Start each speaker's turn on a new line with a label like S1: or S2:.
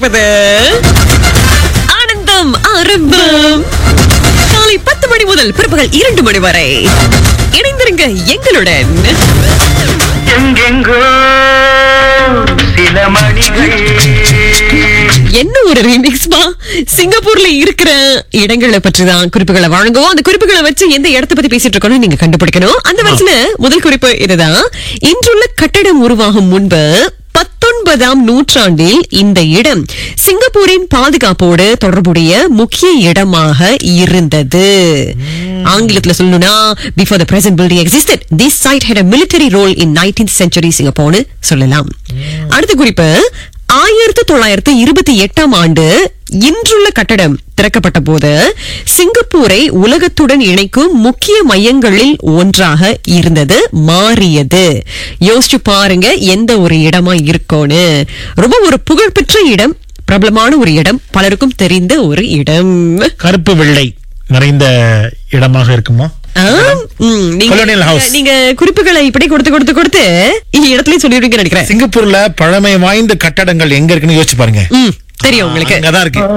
S1: கொண்டிருப்பது ஆனந்தம் ஆரம்பம் காலை பத்து மணி முதல் பிற்பகல் இரண்டு மணி வரை இணைந்திருங்க எங்களுடன்
S2: எங்கெங்கோ சில மணிகள்
S1: என்ன ஒரு ரீமிக்ஸ்மா சிங்கப்பூர்ல இருக்கிற இடங்களை பற்றி தான் குறிப்புகளை வழங்குவோம் அந்த குறிப்புகளை வச்சு எந்த இடத்தை பத்தி பேசிட்டு இருக்கோம் நீங்க கண்டுபிடிக்கணும் அந்த வரிசையில முதல் குறிப்பு இதுதான் இன்றுள்ள கட்டடம் உருவாகும் முன்பு பத்தொன்பதாம் நூற்றாண்டில் இந்த இடம் சிங்கப்பூரின் பாதுகாப்போடு தொடர்புடைய முக்கிய இடமாக இருந்தது ஆங்கிலத்துல சொல்லணும்னா before the present building existed this site had a military role in 19th century சிங்கப்பூர்னு சொல்லலாம் அடுத்த குறிப்பு ஆயிரத்தி தொள்ளாயிரத்தி இருபத்தி எட்டாம் ஆண்டு இன்றுள்ள கட்டடம் திறக்கப்பட்ட போது சிங்கப்பூரை உலகத்துடன் இணைக்கும் முக்கிய மையங்களில் ஒன்றாக இருந்தது மாறியது யோசிச்சு பாருங்க எந்த ஒரு இடமா இருக்கும்னு ரொம்ப ஒரு புகழ்பெற்ற இடம் பிரபலமான ஒரு இடம் பலருக்கும் தெரிந்த ஒரு இடம்
S3: கருப்பு வெள்ளை நிறைந்த இடமாக இருக்குமா
S1: ஆம், ம், நீங்க-
S3: Colonial House.
S1: நீங்க குறிப்புகளை இப்படி கொடுத்து கொடுத்து கொடுத்து இடத்துலயும் சொல்லிடுவீங்க நினைக்கிறேன்
S3: சிங்கப்பூர்ல பழமை வாய்ந்த கட்டடங்கள் எங்க இருக்குன்னு யோசிச்சு பாருங்க
S1: ம், தெரியும் உங்களுக்கு
S3: அங்கதான் இருக்கு